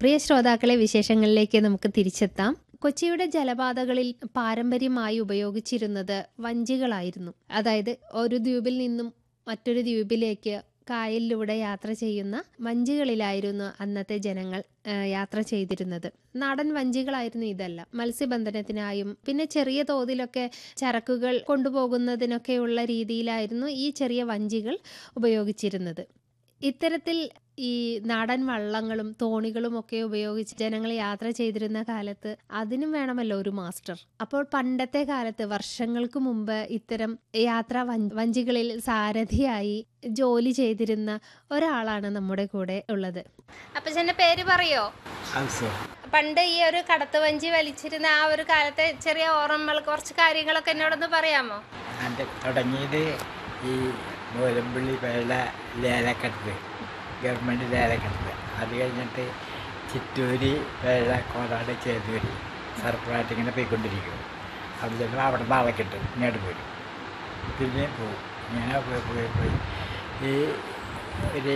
പ്രിയ ശ്രോതാക്കളെ വിശേഷങ്ങളിലേക്ക് നമുക്ക് തിരിച്ചെത്താം കൊച്ചിയുടെ ജലപാതകളിൽ പാരമ്പര്യമായി ഉപയോഗിച്ചിരുന്നത് വഞ്ചികളായിരുന്നു അതായത് ഒരു ദ്വീപിൽ നിന്നും മറ്റൊരു ദ്വീപിലേക്ക് കായലിലൂടെ യാത്ര ചെയ്യുന്ന വഞ്ചികളിലായിരുന്നു അന്നത്തെ ജനങ്ങൾ ആ, യാത്ര ചെയ്തിരുന്നത് നാടൻ വഞ്ചികളായിരുന്നു ഇതല്ല മത്സ്യബന്ധനത്തിനായും പിന്നെ ചെറിയ തോതിലൊക്കെ ചരക്കുകൾ കൊണ്ടുപോകുന്നതിനൊക്കെയുള്ള രീതിയിലായിരുന്നു ഈ ചെറിയ വഞ്ചികൾ ഉപയോഗിച്ചിരുന്നത് ഇത്തരത്തിൽ ഈ നാടൻ വള്ളങ്ങളും തോണികളും ഒക്കെ ഉപയോഗിച്ച് ജനങ്ങൾ യാത്ര ചെയ്തിരുന്ന കാലത്ത് അതിനും വേണമല്ലോ ഒരു മാസ്റ്റർ അപ്പോൾ പണ്ടത്തെ കാലത്ത് വർഷങ്ങൾക്ക് മുമ്പ് ഇത്തരം യാത്രാ വഞ്ച- വഞ്ചികളിൽ സാരഥിയായി ജോലി ചെയ്തിരുന്ന ഒരാളാണ് നമ്മുടെ കൂടെ ഉള്ളത് അപ്പച്ചന്റെ പേര് പറയോ അവസരം പണ്ട് ഈ ഒരു കടത്ത് വഞ്ചി വലിച്ചിരുന്ന ആ ഒരു കാലത്തെ ചെറിയ ഓർമ്മകൾ കുറച്ച് കാര്യങ്ങളൊക്കെ എന്നോടൊന്ന് പറയാമോ എൻ്റെ തുടങ്ങിയത് ഈ മൂലമ്പള്ളി പേല ലേലക്കടത്ത് ഗവൺമെൻറ് ലേലക്കടത്ത് അത് കഴിഞ്ഞിട്ട് ചിറ്റൂര് പേഴ കോടാട് ചേതൂര് സർപ്പറായിട്ട് ഇങ്ങനെ പോയിക്കൊണ്ടിരിക്കും അവിടെ ചെല്ലുമ്പോൾ അവിടെ നിന്ന് ആളെ കിട്ടും ഇങ്ങോട്ട് പോരും പിന്നെ പോവും ഇങ്ങനെ പോയി പോയി പോയി ഈ ഒരു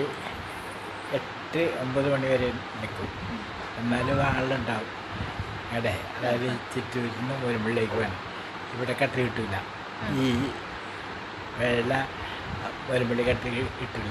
എട്ട് ഒമ്പത് മണി വരെ നിൽക്കും എന്നാലും ആളുണ്ടാവും അവിടെ അതായത് ചിറ്റൂരിൽ നിന്ന് മൂലമ്പള്ളിലേക്ക് വേണം ഇവിടെ കട്ട് കിട്ടില്ല ഈ വെള്ള വരുമ്പള്ളി കട്ട് കിട്ടില്ല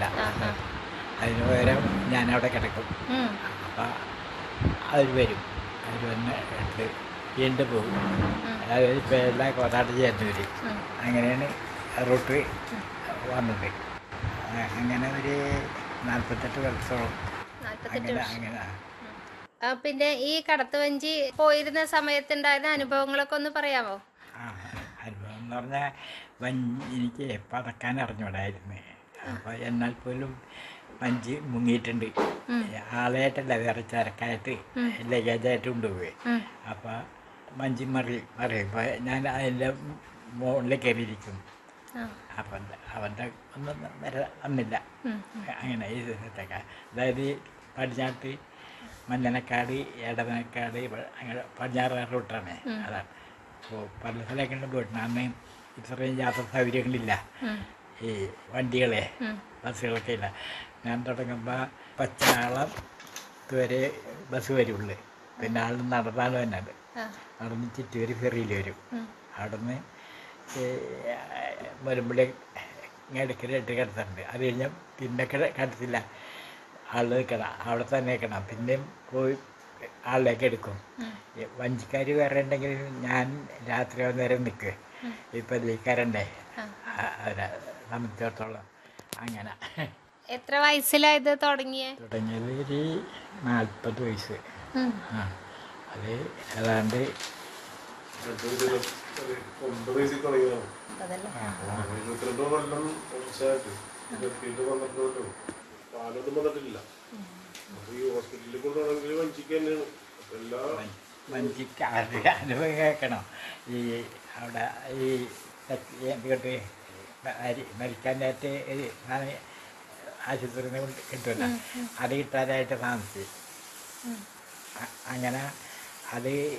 അതിന് പകരം ഞാനവിടെ കിടക്കും അപ്പം അവർ വരും അവർ വന്ന് എടുത്ത് വീണ്ടും പോകും അതായത് പേരല കോതാട്ട് ചേർന്നൂര് അങ്ങനെയാണ് റൂട്ട് വന്നത് ആ, അങ്ങനെ ഒരു നാൽപ്പത്തെട്ട് വർഷവും അങ്ങനെ അങ്ങനെ ആ, പിന്നെ ഈ കടത്ത് വഞ്ചി പോയിരുന്ന സമയത്തുണ്ടായിരുന്ന അനുഭവങ്ങളൊക്കെ ഒന്ന് പറയാമോ ആ അനുഭവം എന്ന് പറഞ്ഞാൽ വൻ എനിക്ക് പതക്കാൻ അറിഞ്ഞൂടായിരുന്നു അപ്പോൾ എന്നാൽ പോലും വഞ്ചി മുങ്ങിയിട്ടുണ്ട് ആളായിട്ടല്ല വേറെ ചരക്കായിട്ട് ലഗേജായിട്ട് കൊണ്ടുപോയി അപ്പോൾ വഞ്ചി മറി മറിയുമ്പോൾ ഞാൻ അതിൻ്റെ മുകളിൽ കയറിയിരിക്കും അപ്പം അവൻ്റെ ഒന്നും നിര വന്നില്ല അങ്ങനെ ഈ സ്ഥലത്തൊക്കെ അതായത് പടിഞ്ഞാട്ട് മഞ്ഞനക്കാട് എടവനക്കാട് പ- അങ്ങനെ പടിഞ്ഞാറ് റൂട്ടാണ് അതാണ് അപ്പോൾ പല സ്ഥലങ്ങളിലും പോയിട്ടുണ്ട് അന്ന് ഇത്രയും യാത്രാ സൗകര്യങ്ങളില്ല ഈ വണ്ടികളെ ബസ്സുകളൊക്കെ ഇല്ല ഞാൻ തുടങ്ങുമ്പോൾ പച്ചാളം ഇതുവരെ ബസ് വരുള്ളൂ പിന്നെ ആൾ നടന്നാണ് വന്നത് നടന്ന് ചിറ്റൂര് ഫെറിയിൽ വരും അവിടുന്ന് വരുമ്പോഴേ ഇടയ്ക്ക് രണ്ട് കിടത്തുണ്ട് അത് കഴിഞ്ഞാൽ പിന്നെ കിട കിടത്തില്ല ആൾ നിൽക്കണം അവിടെ തന്നെ നിൽക്കണം പിന്നെയും പോയി ആളിലേക്ക് എടുക്കും ഈ വഞ്ചിക്കാർ വേറെ ഉണ്ടെങ്കിൽ ഞാൻ രാത്രി നേരം നിൽക്കുക ഇപ്പം ലീക്കാരണ്ടേ അവരെ സംബന്ധിച്ചിടത്തോളം അങ്ങനെ എത്ര വയസ്സിലായത് തുടങ്ങിയ തുടങ്ങിയത് ഒരു നാൽപ്പത് വയസ്സ് ആ അത് ഏതാണ്ട് ഒമ്പത് വയസ്സിൽ തുടങ്ങിയതാണ് ഇരുപത്തിരണ്ട് കൊല്ലം തുടർച്ചയായിട്ട് ഇരുപത്തിയെട്ട് പന്ത്രണ്ട് കൊല്ലം പാലൊന്നും വന്നിട്ടില്ല അപ്പൊ ഈ ഹോസ്പിറ്റലിൽ കൊണ്ടുപോകണമെങ്കിൽ വഞ്ചിക്ക് തന്നെയാണ് അപ്പൊ എല്ലാ വഞ്ചിക്ക് അത് അനുഭവം കേൾക്കണം ഈ അവിടെ ഈ എന്തുകൊണ്ട് മരിക്കാനായിട്ട് ഒരു സാധനം ആശുപത്രിയിൽ നിന്ന് കിട്ടുമല്ലോ അത് കിട്ടാനായിട്ട് താമസിച്ചു അ- അങ്ങനെ അത്